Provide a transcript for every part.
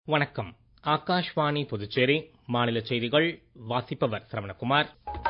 வணக்கம் ஆகாஷ்வாணி புதுச்சேரி மாநில செய்திகள் வாசிப்பவர் சரவணகுமார்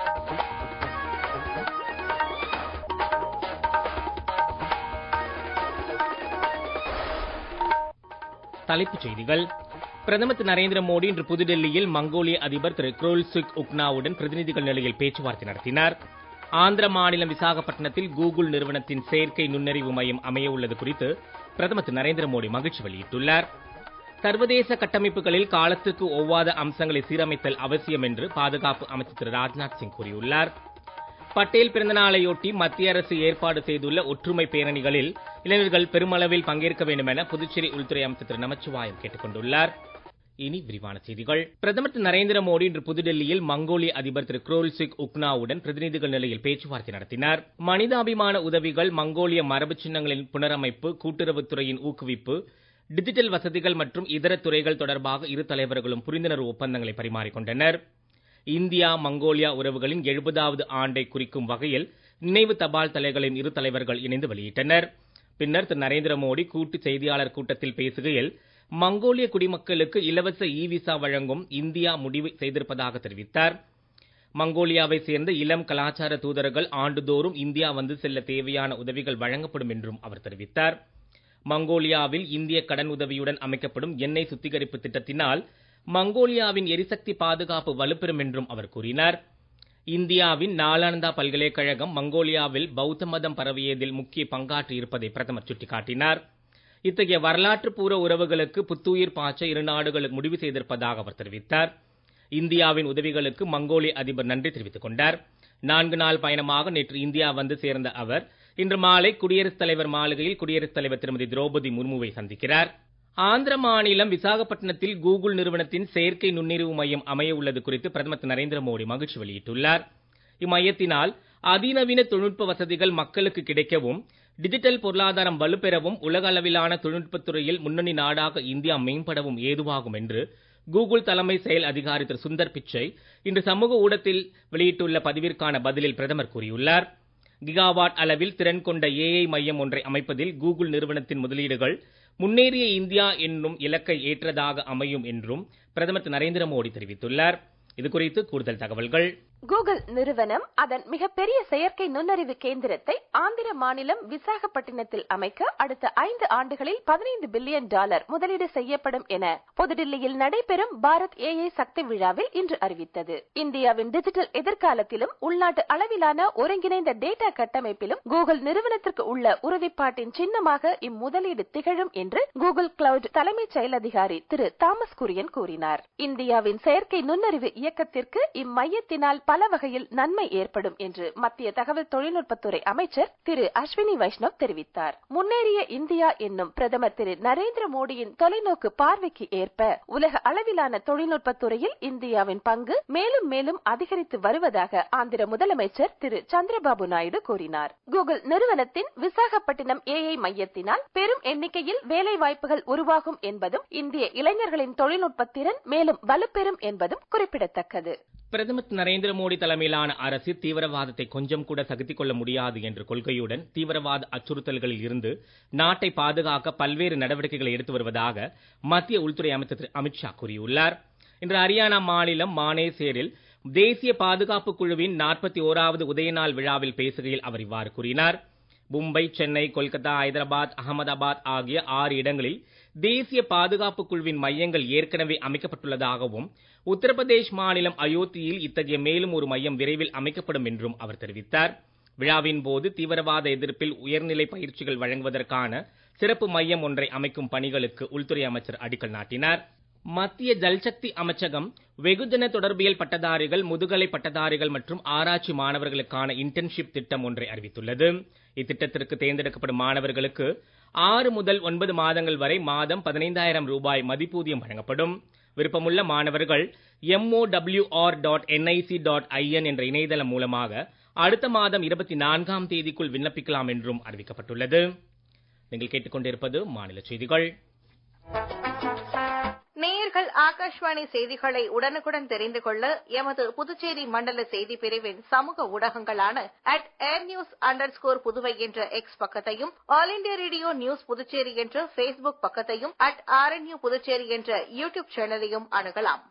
தலைப்புச் செய்திகள் பிரதமர் திரு நரேந்திர மோடி இன்று புதுடெல்லியில் மங்கோலிய அதிபர் திரு குரோல்சுக் உக்னாவுடன் பிரதிநிதிகள் நிலையில் பேச்சுவார்த்தை நடத்தினார் ஆந்திர மாநிலம் விசாகப்பட்டினத்தில் கூகுள் நிறுவனத்தின் செயற்கை நுண்ணறிவு மையம் அமைய உள்ளது குறித்து பிரதமர் திரு நரேந்திர மோடி மகிழ்ச்சி வெளியிட்டுள்ளார் சர்வதேச கட்டமைப்புகளில் காலத்துக்கு ஒவ்வாத அம்சங்களை சீரமைத்தல் அவசியம் என்று பாதுகாப்பு அமைச்சர் திரு ராஜ்நாத் சிங் கூறியுள்ளார் பட்டேல் பிறந்தநாளையொட்டி மத்திய அரசு ஏற்பாடு செய்துள்ள ஒற்றுமை பேரணிகளில் இளைஞர்கள் பெருமளவில் பங்கேற்க வேண்டும் என புதுச்சேரி உள்துறை அமைச்சர் திரு நமச்சிவாயம் கேட்டுக் கொண்டுள்ளார் இனி விரிவான செய்திகள் பிரதமர் திரு நரேந்திர மோடி இன்று புதுடெல்லியில் மங்கோலிய அதிபர் திரு குரோல்சிக் உக்னாவுடன் பிரதிநிதிகள் நிலையில் பேச்சுவார்த்தை நடத்தினார் மனிதாபிமான உதவிகள் மங்கோலிய மரபு சின்னங்களின் புனரமைப்பு கூட்டுறவுத்துறையின் ஊக்குவிப்பு டிஜிட்டல் வசதிகள் மற்றும் இதர துறைகள் தொடர்பாக இரு தலைவர்களும் புரிந்துணர்வு ஒப்பந்தங்களை பரிமாறிக்கொண்டனர் இந்தியா மங்கோலியா உறவுகளின் எழுபதாவது ஆண்டை குறிக்கும் வகையில் நினைவு தபால் தலைகளின் இரு தலைவர்கள் இணைந்து வெளியிட்டனர் பின்னர் திரு நரேந்திர மோடி கூட்டு செய்தியாளர் கூட்டத்தில் பேசுகையில் மங்கோலிய குடிமக்களுக்கு இலவச இ விசா வழங்கும் இந்தியா முடிவு செய்திருப்பதாக தெரிவித்தார் மங்கோலியாவை சேர்ந்த இளம் கலாச்சார தூதர்கள் ஆண்டுதோறும் இந்தியா வந்து செல்ல தேவையான உதவிகள் வழங்கப்படும் என்றும் அவர் தெரிவித்தார் மங்கோலியாவில் இந்திய கடன் உதவியுடன் அமைக்கப்படும் எண்ணெய் சுத்திகரிப்பு திட்டத்தினால் மங்கோலியாவின் எரிசக்தி பாதுகாப்பு வலுப்பெறும் என்றும் அவர் கூறினார் இந்தியாவின் நாலாந்தா பல்கலைக்கழகம் மங்கோலியாவில் பௌத்த மதம் பரவியதில் முக்கிய பங்காற்றி இருப்பதை பிரதமர் சுட்டிக்காட்டினார் இத்தகைய வரலாற்று பூர்வ உறவுகளுக்கு புத்துயிர் பாய்ச்ச இரு நாடுகளும் முடிவு செய்திருப்பதாக அவர் தெரிவித்தார் இந்தியாவின் உதவிகளுக்கு மங்கோலிய அதிபர் நன்றி தெரிவித்துக் கொண்டார் நான்கு நாள் பயணமாக நேற்று இந்தியா வந்து சேர்ந்த அவர் இன்று மாலை குடியரசுத் தலைவர் மாளிகையில் குடியரசுத் தலைவர் திருமதி திரௌபதி முர்முவை சந்திக்கிறார் ஆந்திர மாநிலம் விசாகப்பட்டினத்தில் கூகுள் நிறுவனத்தின் செயற்கை நுண்ணறிவு மையம் அமைய உள்ளது குறித்து பிரதமர் திரு நரேந்திர மோடி மகிழ்ச்சி வெளியிட்டுள்ளார் இம்மையத்தினால் அதிநவீன தொழில்நுட்ப வசதிகள் மக்களுக்கு கிடைக்கவும் டிஜிட்டல் பொருளாதாரம் வலுப்பெறவும் உலக அளவிலான தொழில்நுட்பத் துறையில் முன்னணி நாடாக இந்தியா மேம்படவும் ஏதுவாகும் என்று கூகுள் தலைமை செயல் அதிகாரி திரு சுந்தர் பிச்சை இன்று சமூக ஊடகத்தில் வெளியிட்டுள்ள பதிவிற்கான பதிலில் பிரதமர் கூறியுள்ளார் கிகாவாட் அளவில் திறன் கொண்ட ஏஐ மையம் ஒன்றை அமைப்பதில் கூகுள் நிறுவனத்தின் முதலீடுகள் முன்னேறிய இந்தியா என்னும் இலக்கை ஏற்றதாக அமையும் என்றும் பிரதமர் திரு நரேந்திர மோடி தெரிவித்துள்ளார் இது குறித்து கூடுதல் தகவல்கள் கூகுள் நிறுவனம் அதன் மிகப்பெரிய செயற்கை நுண்ணறிவு கேந்திரத்தை ஆந்திர மாநிலம் விசாகப்பட்டினத்தில் அமைக்க அடுத்த ஐந்து ஆண்டுகளில் பதினைந்து பில்லியன் டாலர் முதலீடு செய்யப்படும் என புதுடில்லியில் நடைபெறும் பாரத் ஏஐ சக்தி விழாவில் இன்று அறிவித்தது இந்தியாவின் டிஜிட்டல் எதிர்காலத்திலும் உள்நாட்டு அளவிலான ஒருங்கிணைந்த டேட்டா கட்டமைப்பிலும் கூகுள் நிறுவனத்திற்கு உள்ள உறுதிப்பாட்டின் சின்னமாக இம்முதலீடு திகழும் என்று கூகுள் கிளவுட் தலைமைச் செயல் அதிகாரி திரு தாமஸ் குரியன் கூறினார் இந்தியாவின் செயற்கை நுண்ணறிவு இயக்கத்திற்கு இம்மையத்தினால் பல வகையில் நன்மை ஏற்படும் என்று மத்திய தகவல் தொழில்நுட்பத்துறை அமைச்சர் திரு அஸ்வினி வைஷ்ணவ் தெரிவித்தார் முன்னேறிய இந்தியா என்னும் பிரதமர் திரு நரேந்திர மோடியின் தொலைநோக்கு பார்வைக்கு ஏற்ப உலக அளவிலான தொழில்நுட்பத் துறையில் இந்தியாவின் பங்கு மேலும் மேலும் அதிகரித்து வருவதாக ஆந்திர முதலமைச்சர் திரு சந்திரபாபு நாயுடு கூறினார் கூகுள் நிறுவனத்தின் விசாகப்பட்டினம் ஏஐ மையத்தினால் பெரும் எண்ணிக்கையில் வேலை வாய்ப்புகள் உருவாகும் என்பதும் இந்திய இளைஞர்களின் தொழில்நுட்ப திறன் மேலும் வலுப்பெறும் என்பதும் குறிப்பிடத்தக்கது பிரதமர் நரேந்திர மோடி தலைமையிலான அரசு தீவிரவாதத்தை கொஞ்சம் கூட சகித்துக் கொள்ள முடியாது என்ற கொள்கையுடன் தீவிரவாத அச்சுறுத்தல்களில் இருந்து நாட்டை பாதுகாக்க பல்வேறு நடவடிக்கைகளை எடுத்து வருவதாக மத்திய உள்துறை அமைச்சர் திரு அமித்ஷா கூறியுள்ளார் இன்று ஹரியானா மாநிலம் மானேசேரில் தேசிய பாதுகாப்பு குழுவின் நாற்பத்தி ஓராவது உதயநாள் விழாவில் பேசுகையில் அவர் இவ்வாறு கூறினார் மும்பை சென்னை கொல்கத்தா ஐதராபாத் அகமதாபாத் ஆகிய ஆறு இடங்களில் தேசிய பாதுகாப்பு குழுவின் மையங்கள் ஏற்கனவே அமைக்கப்பட்டுள்ளதாகவும் உத்தரப்பிரதேஷ் மாநிலம் அயோத்தியில் இத்தகைய மேலும் ஒரு மையம் விரைவில் அமைக்கப்படும் என்றும் அவர் தெரிவித்தார் விழாவின் போது தீவிரவாத எதிர்ப்பில் உயர்நிலை பயிற்சிகள் வழங்குவதற்கான சிறப்பு மையம் ஒன்றை அமைக்கும் பணிகளுக்கு உள்துறை அமைச்சர் அடிக்கல் நாட்டினார் மத்திய ஜல்சக்தி அமைச்சகம் வெகுஜன தொடர்பியல் பட்டதாரிகள் முதுகலை பட்டதாரிகள் மற்றும் ஆராய்ச்சி மாணவர்களுக்கான இன்டர்ன்ஷிப் திட்டம் ஒன்றை அறிவித்துள்ளது இத்திட்டத்திற்கு தேர்ந்தெடுக்கப்படும் மாணவர்களுக்கு ஆறு முதல் ஒன்பது மாதங்கள் வரை மாதம் பதினைந்தாயிரம் ரூபாய் மதிப்பூதியம் வழங்கப்படும் விருப்பமுள்ள மாணவர்கள் MOWR dot NIC dot IN என்ற இணையதளம் மூலமாக அடுத்த மாதம் இருபத்தி நான்காம் தேதிக்குள் விண்ணப்பிக்கலாம் என்றும் அறிவிக்கப்பட்டுள்ளது நீங்கள் கேட்டுக்கொண்டிருப்பது மாநில செய்திகள் நேயர்கள் ஆகாஷ்வாணி செய்திகளை உடனுக்குடன் தெரிந்து கொள்ள எமது புதுச்சேரி மண்டல செய்தி பிரிவின் சமூக ஊடகங்களான at air news underscore Puduvai என்ற எக்ஸ் பக்கத்தையும் All India Radio news Puducherry என்ற பேஸ்புக் பக்கத்தையும் அட் ஆர்என்யூ புதுச்சேரி என்ற யூடியூப் சேனலையும் அணுகலாம்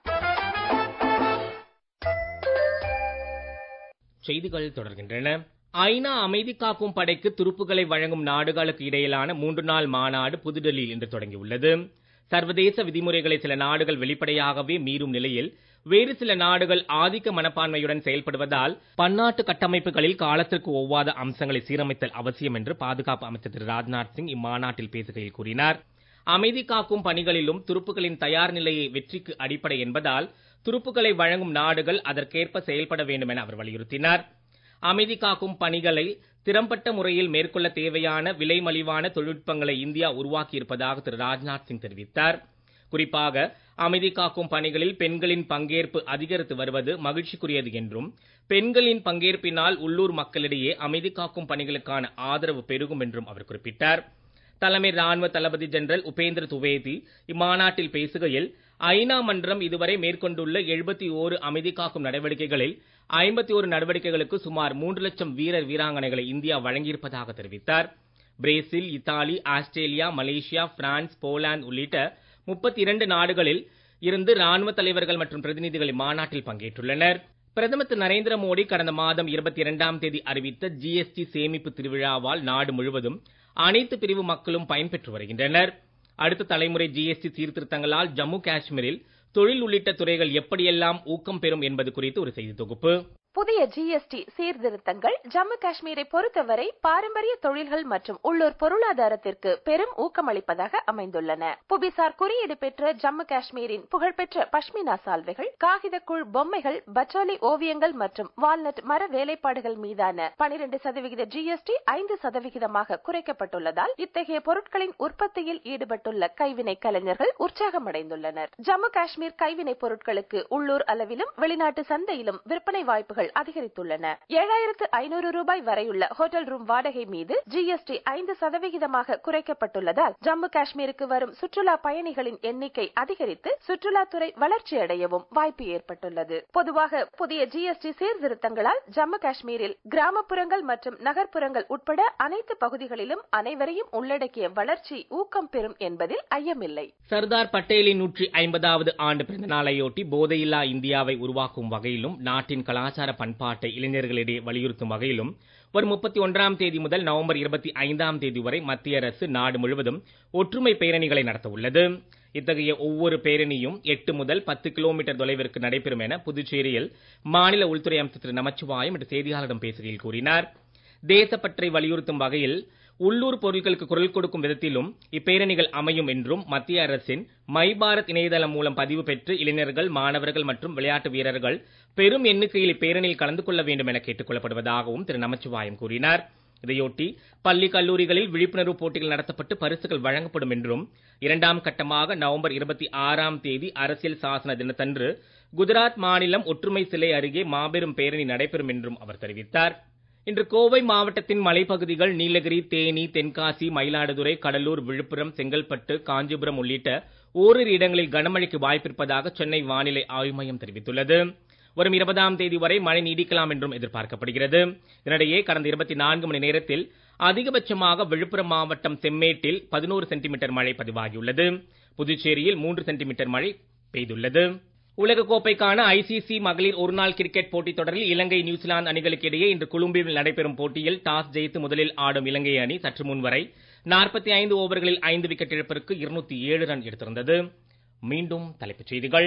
செய்திகள் தொடர்கின்றன ஐநா அமைதி காக்கும் படைக்கு துருப்புகளை வழங்கும் நாடுகளுக்கு இடையிலான மூன்று நாள் மாநாடு புதுடெல்லியில் இன்று தொடங்கியுள்ளது சர்வதேச விதிமுறைகளை சில நாடுகள் வெளிப்படையாகவே மீறும் நிலையில் வேறு சில நாடுகள் ஆதிக்க மனப்பான்மையுடன் செயல்படுவதால் பன்னாட்டு கட்டமைப்புகளில் காலத்திற்கு ஒவ்வாத அம்சங்களை சீரமைத்தல் அவசியம் என்று பாதுகாப்பு அமைச்சர் திரு ராஜ்நாத் சிங் இம்மாநாட்டில் பேசுகையில் கூறினார் அமைதி காக்கும் பணிகளிலும் துருப்புகளின் தயார் நிலையை வெற்றிக்கு அடிப்படை என்பதால் துருப்புகளை வழங்கும் நாடுகள் அதற்கேற்ப செயல்பட வேண்டும் என அவர் வலியுறுத்தினார் அமைதி காக்கும் பணிகளை திறம்பட்ட முறையில் மேற்கொள்ள தேவையான விலை மலிவான தொழில்நுட்பங்களை இந்தியா உருவாக்கியிருப்பதாக திரு ராஜ்நாத் சிங் தெரிவித்தார் குறிப்பாக அமைதி காக்கும் பணிகளில் பெண்களின் பங்கேற்பு அதிகரித்து வருவது மகிழ்ச்சிக்குரியது என்றும் பெண்களின் பங்கேற்பினால் உள்ளூர் மக்களிடையே அமைதி காக்கும் பணிகளுக்கான ஆதரவு பெருகும் என்றும் அவர் குறிப்பிட்டார் தலைமை ராணுவ தளபதி ஜெனரல் உபேந்திர துவேதி இம்மாநாட்டில் பேசுகையில் ஐநா மன்றம் இதுவரை மேற்கொண்டுள்ள எழுபத்தி ஓரு அமைதி காக்கும் நடவடிக்கைகளில் ஐம்பத்தி ஒரு நடவடிக்கைகளுக்கு சுமார் மூன்று லட்சம் வீரர் வீராங்கனைகளை இந்தியா வழங்கியிருப்பதாக தெரிவித்தார் Brazil Italy Australia Malaysia France Poland உள்ளிட்ட முப்பத்தி இரண்டு நாடுகளில் இருந்து ராணுவ தலைவர்கள் மற்றும் பிரதிநிதிகள் இம்மாநாட்டில் பங்கேற்றுள்ளனர் பிரதமர் திரு நரேந்திர மோடி கடந்த மாதம் இருபத்தி இரண்டாம் தேதி அறிவித்த ஜிஎஸ்டி சேமிப்பு திருவிழாவால் நாடு முழுவதும் அனைத்து பிரிவு மக்களும் பயன்பெற்று வருகின்றனர் அடுத்த தலைமுறை ஜிஎஸ்டி சீர்திருத்தங்களால் ஜம்மு காஷ்மீரில் தொழில் உள்ளிட்ட துறைகள் எப்படியெல்லாம் ஊக்கம் பெறும் என்பது குறித்து ஒரு செய்தி தொகுப்பு புதிய ஜிஎஸ்டி சீர்திருத்தங்கள் ஜம்மு காஷ்மீரை பொறுத்தவரை பாரம்பரிய தொழில்கள் மற்றும் உள்ளூர் பொருளாதாரத்திற்கு பெரும் ஊக்கமளிப்பதாக அமைந்துள்ளன புவிசார் குறியீடு பெற்ற ஜம்மு காஷ்மீரின் புகழ்பெற்ற பஷ்மினா சால்வைகள் காகிதக்குள் பொம்மைகள் பச்சோலி ஓவியங்கள் மற்றும் வால்நட் மர வேலைப்பாடுகள் மீதான பனிரெண்டு சதவிகித ஜிஎஸ்டி ஐந்து சதவிகிதமாக குறைக்கப்பட்டுள்ளதால் இத்தகைய பொருட்களின் உற்பத்தியில் ஈடுபட்டுள்ள கைவினை கலைஞர்கள் உற்சாகமடைந்துள்ளனர் ஜம்மு காஷ்மீர் கைவினை பொருட்களுக்கு உள்ளூர் அளவிலும் வெளிநாட்டு சந்தையிலும் விற்பனை வாய்ப்புகள் அதிகரித்துள்ளன ஏழாயிரத்து ஐநூறு ரூபாய் வரையுள்ள ஹோட்டல் ரூம் வாடகை மீது ஜிஎஸ்டி ஐந்து சதவிகிதமாக குறைக்கப்பட்டுள்ளதால் ஜம்மு காஷ்மீருக்கு வரும் சுற்றுலா பயணிகளின் எண்ணிக்கை அதிகரித்து சுற்றுலாத்துறை வளர்ச்சியடையவும் வாய்ப்பு ஏற்பட்டுள்ளது பொதுவாக புதிய ஜிஎஸ்டி சீர்திருத்தங்களால் ஜம்மு காஷ்மீரில் கிராமப்புறங்கள் மற்றும் நகர்ப்புறங்கள் உட்பட அனைத்து பகுதிகளிலும் அனைவரையும் உள்ளடக்கிய வளர்ச்சி ஊக்கம் பெறும் என்பதில் ஐயமில்லை சர்தார் பட்டேலின் நூற்றி ஐம்பதாவது ஆண்டு பிறந்த நாளையொட்டி போதையில்லா இந்தியாவை உருவாக்கும் வகையிலும் நாட்டின் கலாச்சார பண்பாட்டை இளைஞர்களிடையே வலியுறுத்தும் வகையிலும் வரும் முப்பத்தி ஒன்றாம் தேதி முதல் நவம்பர் இருபத்தி ஐந்தாம் தேதி வரை மத்திய அரசு நாடு முழுவதும் ஒற்றுமை பேரணிகளை நடத்த உள்ளது இத்தகைய ஒவ்வொரு பேரணியும் எட்டு முதல் பத்து கிலோமீட்டர் தொலைவிற்கு நடைபெறும் என புதுச்சேரியில் மாநில உள்துறை அமைச்சர் திரு நமச்சிவாயம் இன்று செய்தியாளரிடம் பேசுகையில் கூறினார் தேசப்பற்றை வலியுறுத்தும் வகையில் உள்ளூர் பொருட்களுக்கு குரல் கொடுக்கும் விதத்திலும் இப்பேரணிகள் அமையும் என்றும் மத்திய அரசின் மை பாரத் இணையதளம் மூலம் பதிவு பெற்று இளைஞர்கள் மாணவர்கள் மற்றும் விளையாட்டு வீரர்கள் பெரும் எண்ணிக்கையில் இப்பேரணியில் கலந்து கொள்ள வேண்டும் என கேட்டுக் கொள்ளப்படுவதாகவும் திரு நமச்சிவாயம் கூறினார் இதையொட்டி பள்ளி கல்லூரிகளில் விழிப்புணர்வு போட்டிகள் நடத்தப்பட்டு பரிசுகள் வழங்கப்படும் என்றும் இரண்டாம் கட்டமாக நவம்பர் இருபத்தி ஆறாம் தேதி அரசியல் சாசன தினத்தன்று குஜராத் மாநிலம் ஒற்றுமை சிலை அருகே மாபெரும் பேரணி நடைபெறும் என்றும் அவர் தெரிவித்தார் இன்று கோவை மாவட்டத்தின் மலைப்பகுதிகள் நீலகிரி தேனி தென்காசி மயிலாடுதுறை கடலூர் விழுப்புரம் செங்கல்பட்டு காஞ்சிபுரம் உள்ளிட்ட ஓரிரு இடங்களில் கனமழைக்கு வாய்ப்பிருப்பதாக சென்னை வானிலை ஆய்வு மையம் தெரிவித்துள்ளது வரும் இருபதாம் தேதி வரை மழை நீடிக்கலாம் என்றும் எதிர்பார்க்கப்படுகிறது இதனிடையே கடந்த இருபத்தி நான்கு மணி நேரத்தில் அதிகபட்சமாக விழுப்புரம் மாவட்டம் செம்மேட்டில் பதினோரு சென்டிமீட்டர் மழை பதிவாகியுள்ளது புதுச்சேரியில் மூன்று சென்டிமீட்டர் மழை பெய்துள்ளது உலகக்கோப்பைக்கான ஐசிசி மகளிர் ஒருநாள் கிரிக்கெட் போட்டித் தொடரில் இலங்கை நியூசிலாந்து அணிகளுக்கு இடையே இன்று கொழும்பில் நடைபெறும் போட்டியில் டாஸ் ஜெயித்து முதலில் ஆடும் இலங்கை அணி சற்று முன் வரை நாற்பத்தி ஐந்து ஓவர்களில் ஐந்து விக்கெட் இழப்பிற்கு இருநூத்தி ஏழு ரன் எடுத்திருந்தது மீண்டும் தலைப்புச் செய்திகள்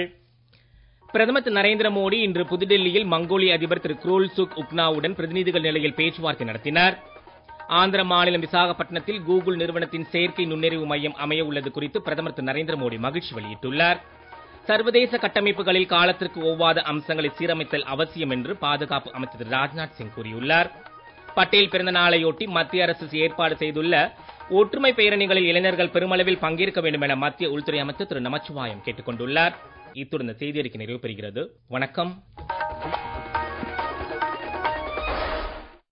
பிரதமர் திரு நரேந்திர மோடி இன்று புதுடெல்லியில் மங்கோலிய அதிபர் திரு குரோல்சுக் உக்னாவுடன் பிரதிநிதிகள் நிலையில் பேச்சுவார்த்தை நடத்தினார் ஆந்திர மாநிலம் விசாகப்பட்டினத்தில் கூகுள் நிறுவனத்தின் செயற்கை நுண்ணறிவு மையம் அமைய உள்ளது குறித்து பிரதமர் திரு நரேந்திர மோடி மகிழ்ச்சி வெளியிட்டுள்ளார் சர்வதேச கட்டமைப்புகளில் காலத்திற்கு ஒவ்வாத அம்சங்களை சீரமைத்தல் அவசியம் என்று பாதுகாப்பு அமைச்சர் திரு ராஜ்நாத் சிங் கூறியுள்ளார் பட்டேல் பிறந்த நாளையொட்டி மத்திய அரசு ஏற்பாடு செய்துள்ள ஒற்றுமை பேரணிகளில் இளைஞர்கள் பெருமளவில் பங்கேற்க வேண்டும் என மத்திய உள்துறை அமைச்சர் திரு நமச்சிவாயம் கேட்டுக் கொண்டுள்ளார் இத்துடன் இந்த செய்தி அறிக்கை நிறைவு பெறுகிறது வணக்கம்